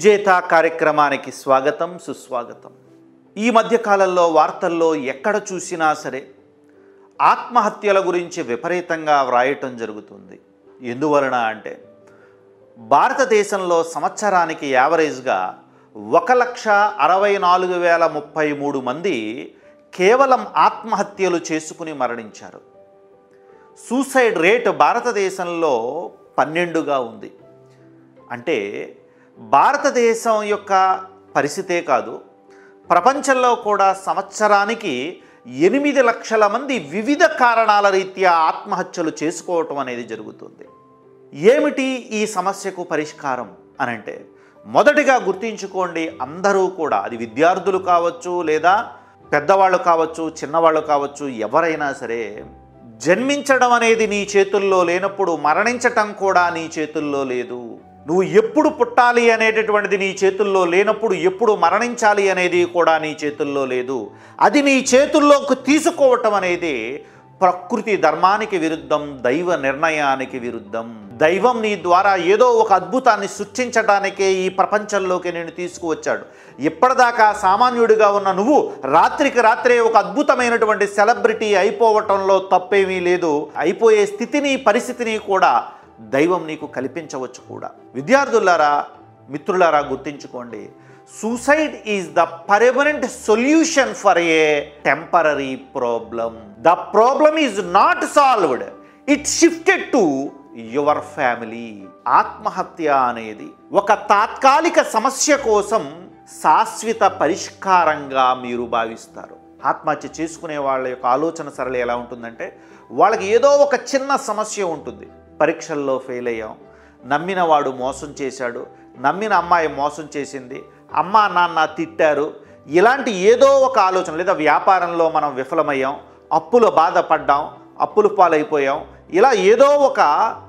విజేత కార్యక్రమానికి స్వాగతం సుస్వాగతం ఈ మధ్యకాలంలో వార్తల్లో ఎక్కడ చూసినా సరే ఆత్మహత్యల గురించి విపరీతంగా వ్రాయటం జరుగుతుంది ఎందువలన అంటే భారతదేశంలో సంవత్సరానికి యావరేజ్గా ఒక లక్ష అరవై నాలుగు వేల ముప్పై మూడు మంది కేవలం ఆత్మహత్యలు చేసుకుని మరణించారు సూసైడ్ రేట్ భారతదేశంలో పన్నెండుగా ఉంది అంటే భారతదేశం యొక్క పరిస్థితే కాదు ప్రపంచంలో కూడా సంవత్సరానికి ఎనిమిది లక్షల మంది వివిధ కారణాల రీత్యా ఆత్మహత్యలు చేసుకోవటం అనేది జరుగుతుంది ఏమిటి ఈ సమస్యకు పరిష్కారం అనంటే మొదటిగా గుర్తించుకోండి అందరూ కూడా అది విద్యార్థులు కావచ్చు లేదా పెద్దవాళ్ళు కావచ్చు చిన్నవాళ్ళు కావచ్చు ఎవరైనా సరే జన్మించడం అనేది నీ చేతుల్లో లేనప్పుడు మరణించటం కూడా నీ చేతుల్లో లేదు నువ్వు ఎప్పుడు పుట్టాలి అనేటటువంటిది నీ చేతుల్లో లేనప్పుడు ఎప్పుడు మరణించాలి అనేది కూడా నీ చేతుల్లో లేదు అది నీ చేతుల్లోకి తీసుకోవటం అనేది ప్రకృతి ధర్మానికి విరుద్ధం దైవ నిర్ణయానికి విరుద్ధం దైవం నీ ద్వారా ఏదో ఒక అద్భుతాన్ని సృష్టించడానికే ఈ ప్రపంచంలోకి నేను తీసుకువచ్చాడు ఇప్పటిదాకా సామాన్యుడిగా ఉన్న నువ్వు రాత్రికి రాత్రే ఒక అద్భుతమైనటువంటి సెలబ్రిటీ అయిపోవటంలో తప్పేమీ లేదు అయిపోయే స్థితిని పరిస్థితిని కూడా దైవం నీకు కల్పించవచ్చు కూడా విద్యార్థులారా మిత్రులారా గుర్తించుకోండి suicide is the permanent solution for a temporary problem the problem is not solved it shifted to your family ఆత్మహత్య అనేది ఒక తాత్కాలిక సమస్య కోసం శాశ్వత పరిష్కారంగా మీరు భావిస్తారు ఆత్మహత్య చేసుకునే వాళ్ళ యొక్క ఆలోచన సరళి ఎలా ఉంటుందంటే వాళ్ళకి ఏదో ఒక చిన్న సమస్య ఉంటుంది పరీక్షల్లో ఫెయిల్ అయ్యాం నమ్మిన వాడు మోసం చేశాడు నమ్మిన అమ్మాయి మోసం చేసింది అమ్మ నాన్న తిట్టారు ఇలాంటి ఏదో ఒక ఆలోచన లేదా వ్యాపారంలో మనం విఫలమయ్యాం అప్పులు బాధపడ్డాం అప్పులు పాలైపోయాం ఇలా ఏదో ఒక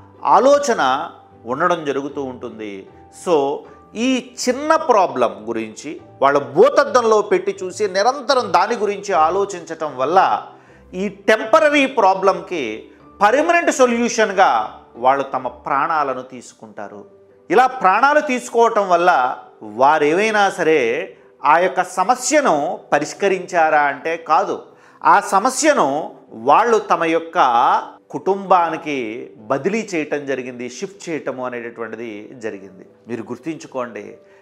ఆలోచన ఉండడం జరుగుతూ ఉంటుంది సో ఈ చిన్న ప్రాబ్లం గురించి వాళ్ళ భూతద్దంలో పెట్టి చూసి నిరంతరం దాని గురించి ఆలోచించటం వల్ల ఈ టెంపరీ ప్రాబ్లంకి పర్మనెంట్ సొల్యూషన్గా వాళ్ళు తమ ప్రాణాలను తీసుకుంటారు ఇలా ప్రాణాలు తీసుకోవటం వల్ల వారేమైనా సరే ఆ యొక్క సమస్యను పరిష్కరించారా అంటే కాదు ఆ సమస్యను వాళ్ళు తమ యొక్క కుటుంబానికి బదిలీ చేయటం జరిగింది షిఫ్ట్ చేయటము అనేటటువంటిది జరిగింది మీరు గుర్తుంచుకోండి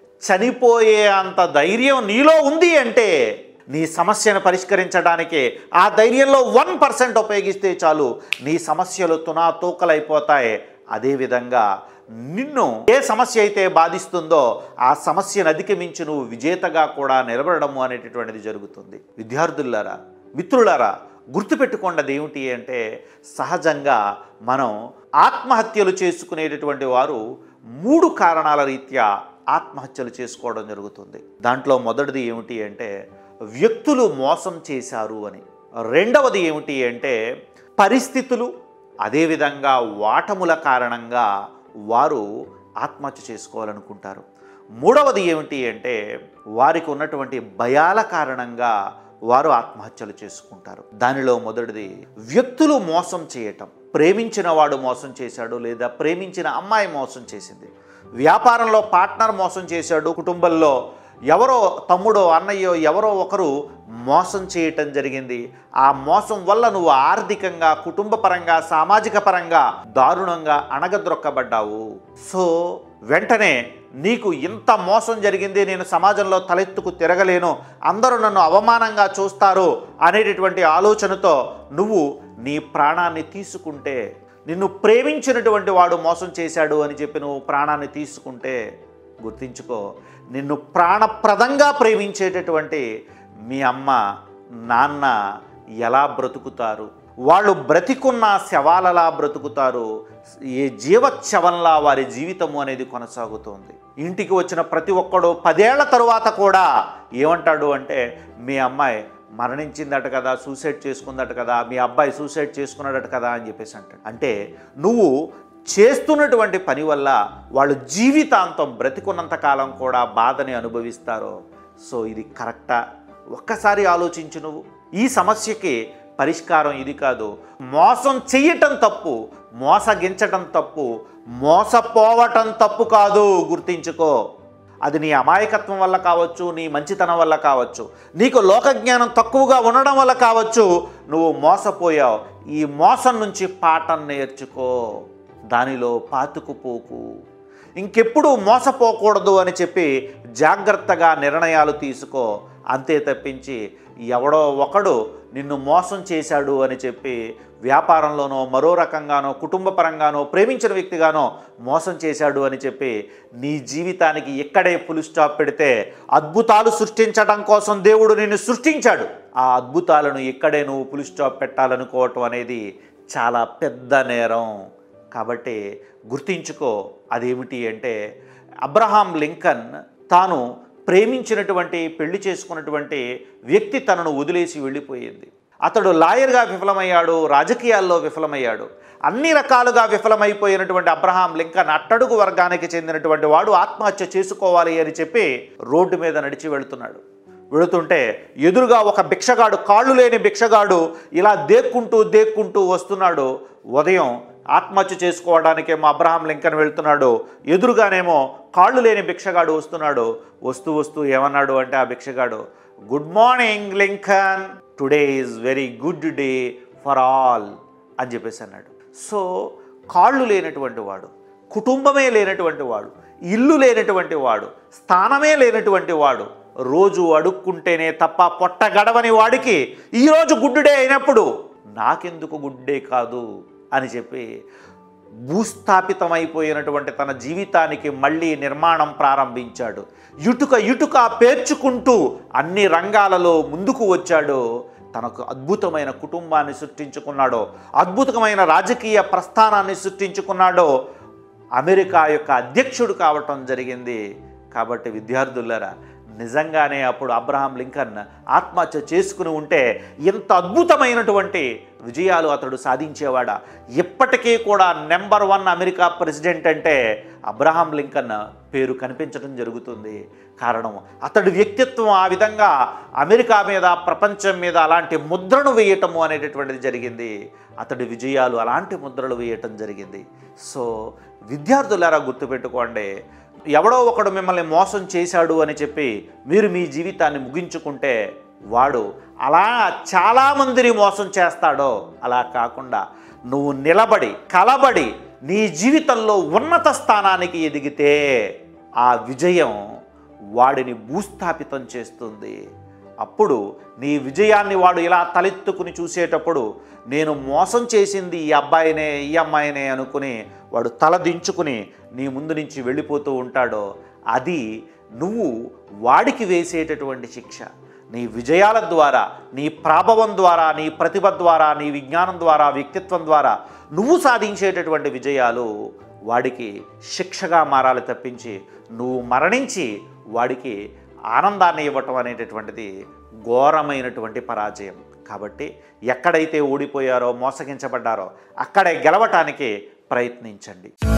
చనిపోయే అంత ధైర్యం నీలో ఉంది అంటే నీ సమస్యను పరిష్కరించడానికి ఆ ధైర్యంలో వన్ పర్సెంట్ ఉపయోగిస్తే చాలు నీ సమస్యలు తునా తూకలైపోతాయి అదేవిధంగా నిన్ను ఏ సమస్య అయితే బాధిస్తుందో ఆ సమస్యను అధిగమించి నువ్వు విజేతగా కూడా నిలబడము అనేటటువంటిది జరుగుతుంది విద్యార్థులారా మిత్రులారా గుర్తుపెట్టుకోండి ఏమిటి అంటే సహజంగా మనం ఆత్మహత్యలు చేసుకునేటటువంటి వారు మూడు కారణాల రీత్యా ఆత్మహత్యలు చేసుకోవడం జరుగుతుంది దాంట్లో మొదటిది ఏమిటి అంటే వ్యక్తులు మోసం చేశారు అని రెండవది ఏమిటి అంటే పరిస్థితులు అదేవిధంగా వాటముల కారణంగా వారు ఆత్మహత్య చేసుకోవాలనుకుంటారు మూడవది ఏమిటి అంటే వారికి ఉన్నటువంటి భయాల కారణంగా వారు ఆత్మహత్యలు చేసుకుంటారు దానిలో మొదటిది వ్యక్తులు మోసం చేయటం ప్రేమించిన వాడు మోసం చేశాడు లేదా ప్రేమించిన అమ్మాయి మోసం చేసింది వ్యాపారంలో పార్ట్నర్ మోసం చేశాడు కుటుంబంలో ఎవరో తమ్ముడో అన్నయ్యో ఎవరో ఒకరు మోసం చేయటం జరిగింది ఆ మోసం వల్ల నువ్వు ఆర్థికంగా కుటుంబ పరంగా సామాజిక పరంగా దారుణంగా అణగద్రొక్కబడ్డావు సో వెంటనే నీకు ఇంత మోసం జరిగింది నేను సమాజంలో తలెత్తుకు తిరగలేను అందరూ నన్ను అవమానంగా చూస్తారు అనేటటువంటి ఆలోచనతో నువ్వు నీ ప్రాణాన్ని తీసుకుంటే నిన్ను ప్రేమించినటువంటి వాడు మోసం చేశాడు అని చెప్పి నువ్వు ప్రాణాన్ని తీసుకుంటే గుర్తించుకో నిన్ను ప్రాణప్రదంగా ప్రేమించేటటువంటి మీ అమ్మ నాన్న ఎలా బ్రతుకుతారు వాళ్ళు బ్రతికున్న శవాలలా బ్రతుకుతారు ఏ జీవచ్చవంలా వారి జీవితము అనేది కొనసాగుతుంది ఇంటికి వచ్చిన ప్రతి ఒక్కడు పదేళ్ల తరువాత కూడా ఏమంటాడు అంటే మీ అమ్మాయి మరణించిందట కదా సూసైడ్ చేసుకుందట కదా మీ అబ్బాయి సూసైడ్ చేసుకున్నాడట కదా అని చెప్పేసి అంటాడు అంటే నువ్వు చేస్తున్నటువంటి పని వల్ల వాళ్ళు జీవితాంతం బ్రతికున్నంత కాలం కూడా బాధని అనుభవిస్తారు సో ఇది కరెక్టా ఒక్కసారి ఆలోచించు నువ్వు ఈ సమస్యకి పరిష్కారం ఇది కాదు మోసం చెయ్యటం తప్పు మోసగించటం తప్పు మోసపోవటం తప్పు కాదు గుర్తించుకో అది నీ అమాయకత్వం వల్ల కావచ్చు నీ మంచితనం వల్ల కావచ్చు నీకు లోకజ్ఞానం తక్కువగా ఉండడం వల్ల కావచ్చు నువ్వు మోసపోయావు ఈ మోసం నుంచి పాఠం నేర్చుకో దానిలో పాతుకుపోకు ఇంకెప్పుడు మోసపోకూడదు అని చెప్పి జాగ్రత్తగా నిర్ణయాలు తీసుకో అంతే తప్పించి ఎవడో ఒకడు నిన్ను మోసం చేశాడు అని చెప్పి వ్యాపారంలోనో మరో రకంగానో కుటుంబ పరంగానో ప్రేమించిన వ్యక్తిగానో మోసం చేశాడు అని చెప్పి నీ జీవితానికి ఇక్కడే ఫుల్ స్టాప్ పెడితే అద్భుతాలు సృష్టించడం కోసం దేవుడు నిన్ను సృష్టించాడు ఆ అద్భుతాలను ఇక్కడే నువ్వు ఫుల్ స్టాప్ పెట్టాలనుకోవటం అనేది చాలా పెద్ద నేరం కాబట్టి గుర్తించుకో అదేమిటి అంటే అబ్రహాం లింకన్ తాను ప్రేమించినటువంటి పెళ్లి చేసుకున్నటువంటి వ్యక్తి తనను వదిలేసి వెళ్ళిపోయింది అతడు లాయర్గా విఫలమయ్యాడు రాజకీయాల్లో విఫలమయ్యాడు అన్ని రకాలుగా విఫలమైపోయినటువంటి అబ్రహాం లింకన్ అట్టడుగు వర్గానికి చెందినటువంటి వాడు ఆత్మహత్య చేసుకోవాలి అని చెప్పి రోడ్డు మీద నడిచి వెళుతున్నాడు వెళుతుంటే ఎదురుగా ఒక భిక్షగాడు కాళ్ళు లేని భిక్షగాడు ఇలా దేక్కుంటూ దేక్కుంటూ వస్తున్నాడు ఉదయం ఆత్మహత్య చేసుకోవడానికేమో అబ్రహాం లింకన్ వెళ్తున్నాడు ఎదురుగానేమో కాళ్ళు లేని భిక్షగాడు వస్తున్నాడు వస్తూ వస్తూ ఏమన్నాడు అంటే ఆ భిక్షగాడు good morning Lincoln today is very good day for all అని చెప్పేసి అన్నాడు సో కాళ్ళు లేనటువంటి వాడు కుటుంబమే లేనటువంటి వాడు ఇల్లు లేనటువంటి వాడు స్థానమే లేనటువంటి వాడు రోజు అడుక్కుంటేనే తప్ప పొట్ట గడవని వాడికి ఈరోజు గుడ్డుడే అయినప్పుడు నాకెందుకు గుడ్డే కాదు అని చెప్పి భూస్థాపితమైపోయినటువంటి తన జీవితానికి మళ్ళీ నిర్మాణం ప్రారంభించాడు ఇటుక ఇటుక పేర్చుకుంటూ అన్ని రంగాలలో ముందుకు వచ్చాడు తనకు అద్భుతమైన కుటుంబాన్ని సృష్టించుకున్నాడో అద్భుతమైన రాజకీయ ప్రస్థానాన్ని సృష్టించుకున్నాడో అమెరికా యొక్క అధ్యక్షుడు కావటం జరిగింది కాబట్టి విద్యార్థులరా నిజంగానే అప్పుడు అబ్రహాం లింకన్ ఆత్మహత్య చేసుకుని ఉంటే ఎంత అద్భుతమైనటువంటి విజయాలు అతడు సాధించేవాడా ఇప్పటికీ కూడా నెంబర్ వన్ అమెరికా ప్రెసిడెంట్ అంటే అబ్రహాం లింకన్ పేరు కనిపించడం జరుగుతుంది కారణం అతడి వ్యక్తిత్వం ఆ విధంగా అమెరికా మీద ప్రపంచం మీద అలాంటి ముద్రను వేయటము అనేటటువంటిది జరిగింది అతడి విజయాలు అలాంటి ముద్రలు వేయటం జరిగింది సో విద్యార్థులారా గుర్తుపెట్టుకోండి ఎవడో ఒకడు మిమ్మల్ని మోసం చేశాడు అని చెప్పి మీరు మీ జీవితాన్ని ముగించుకుంటే వాడు అలా చాలామందిని మోసం చేస్తాడో అలా కాకుండా నువ్వు నిలబడి కలబడి నీ జీవితంలో ఉన్నత స్థానానికి ఎదిగితే ఆ విజయం వాడిని భూస్థాపితం చేస్తుంది అప్పుడు నీ విజయాన్ని వాడు ఇలా తలెత్తుకుని చూసేటప్పుడు నేను మోసం చేసింది ఈ అబ్బాయినే ఈ అమ్మాయినే అనుకుని వాడు తల దించుకుని నీ ముందు నుంచి వెళ్ళిపోతూ ఉంటాడో అది నువ్వు వాడికి వేసేటటువంటి శిక్ష నీ విజయాల ద్వారా నీ ప్రాభవం ద్వారా నీ ప్రతిభ ద్వారా నీ విజ్ఞానం ద్వారా వ్యక్తిత్వం ద్వారా నువ్వు సాధించేటటువంటి విజయాలు వాడికి శిక్షగా మారాలి తప్పించి నువ్వు మరణించి వాడికి ఆనందాన్ని ఇవ్వటం అనేటటువంటిది ఘోరమైనటువంటి పరాజయం కాబట్టి ఎక్కడైతే ఓడిపోయారో మోసగించబడ్డారో అక్కడే గెలవటానికి ప్రయత్నించండి